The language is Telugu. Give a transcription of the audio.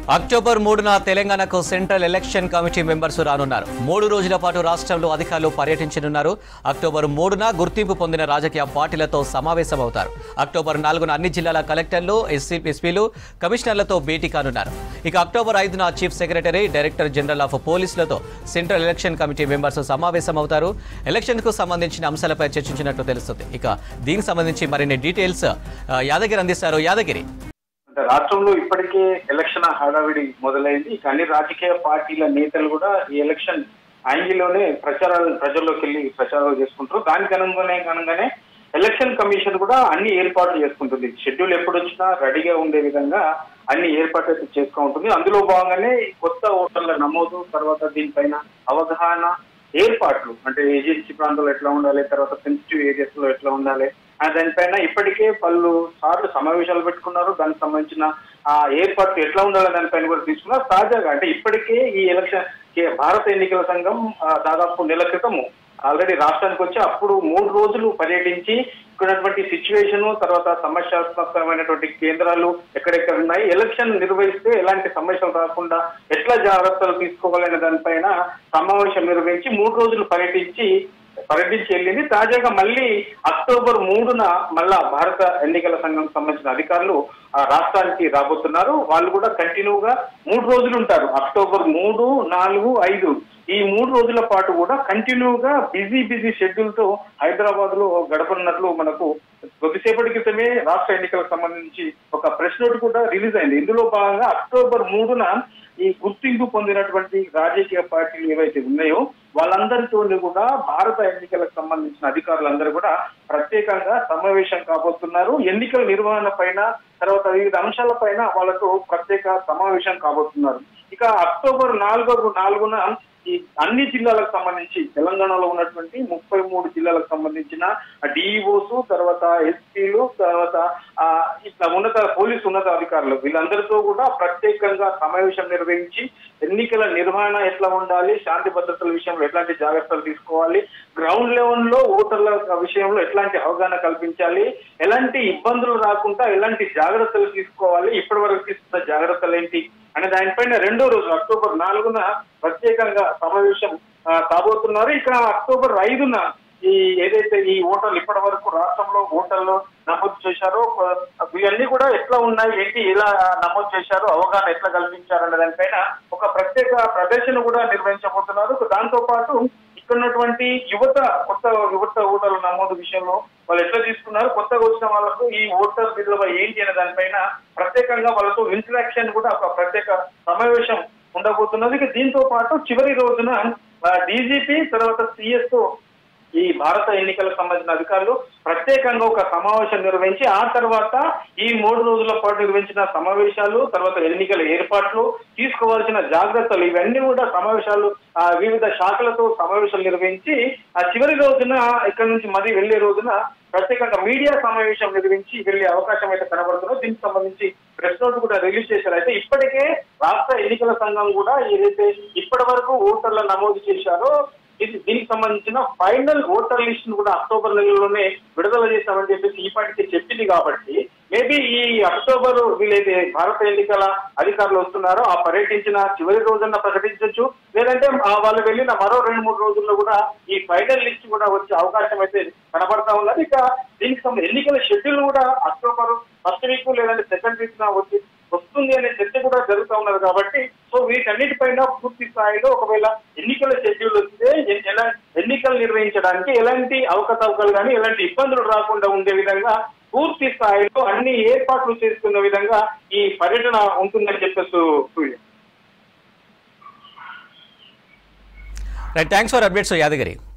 అక్టోబర్ మూడున తెలంగాణకు సెంట్రల్ ఎలక్షన్ కమిటీ మెంబర్స్ రానున్నారు మూడు రోజుల పాటు రాష్ట్రంలో అధికారులు పర్యటించనున్నారు అక్టోబర్ మూడున గుర్తింపు పొందిన రాజకీయ పార్టీలతో సమావేశమవుతారు అక్టోబర్ నాలుగున అన్ని జిల్లాల కలెక్టర్లు ఎస్సీ ఎస్పీలు కమిషనర్లతో భేటీ కానున్నారు ఇక అక్టోబర్ ఐదున chief secretary director general of పోలీసులతో సెంట్రల్ ఎలక్షన్ కమిటీ మెంబర్స్ సమావేశమవుతారు ఎలక్షన్కు సంబంధించిన అంశాలపై చర్చించినట్టు తెలుస్తుంది ఇక దీనికి సంబంధించి మరిన్ని డీటెయిల్స్ ఆ, యాదగిరి అందిస్తారు యాదగిరి అంటే రాష్ట్రంలో ఇప్పటికే ఎలక్షన్ హడావిడి మొదలైంది ఇక అన్ని రాజకీయ పార్టీల నేతలు కూడా ఈ ఎలక్షన్ యాంగిల్లోనే ప్రచారాలు ప్రజల్లోకి వెళ్ళి ప్రచారాలు చేసుకుంటారు దానికి అనుగుణంగానే అనుగుణంగానే ఎలక్షన్ కమిషన్ కూడా అన్ని ఏర్పాట్లు చేసుకుంటుంది షెడ్యూల్ ఎప్పుడు వచ్చినా రెడీగా ఉండే విధంగా అన్ని ఏర్పాట్లు అయితే చేసుకుంటూ ఉంటుంది అందులో భాగంగానే ఈ కొత్త ఓటర్ల నమోదు తర్వాత దీనిపైన అవగాహన ఏర్పాట్లు అంటే ఏజెన్సీ ప్రాంతాల్లో ఎట్లా ఉండాలి తర్వాత సెన్సిటివ్ ఏరియాస్ లో ఎట్లా ఉండాలి ఆ దానిపైన ఇప్పటికే పలు సార్లు సమావేశాలు పెట్టుకున్నారు దానికి సంబంధించిన ఆ ఏర్పాట్లు ఎట్లా ఉండాలి దానిపైన కూడా తీసుకున్నారు తాజాగా అంటే ఇప్పటికే ఈ ఎలక్షన్ కే- భారత ఎన్నికల సంఘం ఆ, దాదాపు నెల క్రితము ఆల్రెడీ రాష్ట్రానికి వచ్చి అప్పుడు మూడు రోజులు పర్యటించి ఇక్కడ ఉన్నటువంటి సిచ్యువేషన్ తర్వాత సమస్యాత్మకమైనటువంటి కేంద్రాలు ఎక్కడెక్కడ ఉన్నాయి ఎలక్షన్ నిర్వహిస్తే ఎలాంటి సమస్యలు రాకుండా ఎట్లా జాగ్రత్తలు తీసుకోవాలనే దానిపైన సమావేశం నిర్వహించి మూడు రోజులు పర్యటించి పర్యటించి వెళ్ళింది తాజాగా మళ్ళీ అక్టోబర్ మూడున మళ్ళా భారత ఎన్నికల సంఘం సంబంధించిన అధికారులు ఆ రాష్ట్రానికి రాబోతున్నారు వాళ్ళు కూడా కంటిన్యూగా మూడు రోజులు ఉంటారు అక్టోబర్ మూడు నాలుగు ఐదు ఈ మూడు రోజుల పాటు కూడా కంటిన్యూగా బిజీ బిజీ షెడ్యూల్ తో హైదరాబాద్ లో గడపనున్నట్లు మనకు కొద్దిసేపటి క్రితమే రాష్ట్ర ఎన్నికలకు సంబంధించి ఒక ప్రెస్ నోట్ కూడా రిలీజ్ అయింది ఇందులో భాగంగా అక్టోబర్ మూడున ఈ గుర్తింపు పొందినటువంటి రాజకీయ పార్టీలు ఏవైతే ఉన్నాయో వాళ్ళందరితో కూడా భారత ఎన్నికలకు సంబంధించిన అధికారులందరూ కూడా ప్రత్యేకంగా సమావేశం కాబోతున్నారు ఎన్నికల నిర్వహణ పైన తర్వాత వివిధ అంశాల పైన వాళ్ళతో ప్రత్యేక సమావేశం కాబోతున్నారు ఇక అక్టోబర్ నాలుగో నాలుగున ఈ అన్ని జిల్లాలకు సంబంధించి తెలంగాణలో ఉన్నటువంటి ముప్పై మూడు జిల్లాలకు సంబంధించిన డిఈఓస్ తర్వాత ఎస్పీలు తర్వాత ఆ, ఇట్లా ఉన్నత పోలీసు ఉన్నత అధికారులు వీళ్ళందరితో కూడా ప్రత్యేకంగా సమావేశం నిర్వహించి ఎన్నికల నిర్వహణ ఎట్లా ఉండాలి శాంతి భద్రతల విషయంలో ఎట్లాంటి జాగ్రత్తలు తీసుకోవాలి గ్రౌండ్ లెవెల్ లో ఓటర్ల విషయంలో ఎట్లాంటి అవగాహన కల్పించాలి ఎలాంటి ఇబ్బందులు రాకుండా ఎలాంటి జాగ్రత్తలు తీసుకోవాలి ఇప్పటి వరకు తీసుకున్న జాగ్రత్తలు ఏంటి అనే దానిపైన రెండో రోజు అక్టోబర్ నాలుగున ప్రత్యేకంగా సమావేశం ఆ, కాబోతున్నారు ఇక అక్టోబర్ ఐదున ఈ ఏదైతే ఈ ఓటర్లు ఇప్పటి వరకు రాష్ట్రంలో ఓటర్లు నమోదు చేశారో ఆ, ఇవన్నీ కూడా ఎట్లా ఉన్నాయి ఏంటి ఎలా నమోదు చేశారో అవగాహన ఎట్లా కల్పించారు అనే దానిపైన ఒక ప్రత్యేక ప్రదర్శన కూడా నిర్వహించబోతున్నారు దాంతో పాటు ఇక్కడ ఉన్నటువంటి యువత కొత్త యువత ఓటర్ల నమోదు విషయంలో వాళ్ళు ఎట్లా తీసుకున్నారు కొత్తగా వచ్చిన వాళ్ళకు ఈ ఓటర్ విలువ ఏంటి అనే దానిపైన ప్రత్యేకంగా వాళ్ళతో ఇంటరాక్షన్ కూడా ఒక ప్రత్యేక సమావేశం ఉండబోతున్నది ఇక దీంతో పాటు చివరి రోజున డీజీపీ తర్వాత సిఎస్ తో ఈ భారత ఎన్నికలకు సంబంధించిన అధికారులు ప్రత్యేకంగా ఒక సమావేశం నిర్వహించి ఆ తర్వాత ఈ మూడు రోజుల పాటు నిర్వహించిన సమావేశాలు తర్వాత ఎన్నికల ఏర్పాట్లు తీసుకోవాల్సిన జాగ్రత్తలు ఇవన్నీ కూడా సమావేశాలు ఆ వివిధ శాఖలతో సమావేశాలు నిర్వహించి ఆ చివరి రోజున ఇక్కడ నుంచి మరీ వెళ్లే రోజున ప్రత్యేకంగా మీడియా సమావేశం నిర్వహించి వెళ్లే అవకాశం అయితే కనబడుతుందో దీనికి సంబంధించి ప్రెస్ నోట్ కూడా రిలీజ్ చేశారు అయితే ఇప్పటికే రాష్ట్ర ఎన్నికల సంఘం కూడా ఏదైతే ఇప్పటి వరకు ఓటర్ల నమోదు చేశారో ఇది దీనికి సంబంధించిన ఫైనల్ ఓటర్ లిస్ట్ ను కూడా అక్టోబర్ నెలలోనే విడుదల చేస్తామని చెప్పేసి ఈ పాటికి చెప్పింది కాబట్టి మేబీ ఈ అక్టోబర్ వీలైతే భారత ఎన్నికల అధికారులు వస్తున్నారో ఆ పర్యటించిన చివరి రోజున ప్రకటించవచ్చు లేదంటే ఆ వాళ్ళు వెళ్ళిన మరో రెండు మూడు రోజుల్లో కూడా ఈ ఫైనల్ లిస్ట్ కూడా వచ్చే అవకాశం అయితే కనబడతా ఉన్నది ఇక దీనికి సంబంధించి ఎన్నికల షెడ్యూల్ కూడా అక్టోబర్ ఫస్ట్ వీక్ లేదంటే సెకండ్ వీక్ వచ్చి వస్తుంది అనే చర్చ కూడా జరుగుతూ ఉన్నది కాబట్టి సో వీటన్నిటిపైన పూర్తి స్థాయిలో ఒకవేళ ఎన్నికల షెడ్యూల్ వస్తే ఎ- ఎలా ఎన్నికలు నిర్వహించడానికి ఎలాంటి అవకతవకలు కానీ ఎలాంటి ఇబ్బందులు రాకుండా ఉండే విధంగా పూర్తి స్థాయిలో అన్ని ఏర్పాట్లు చేసుకున్న విధంగా ఈ పర్యటన ఉంటుందని చెప్పేసి Surya right thanks for updates Yadagiri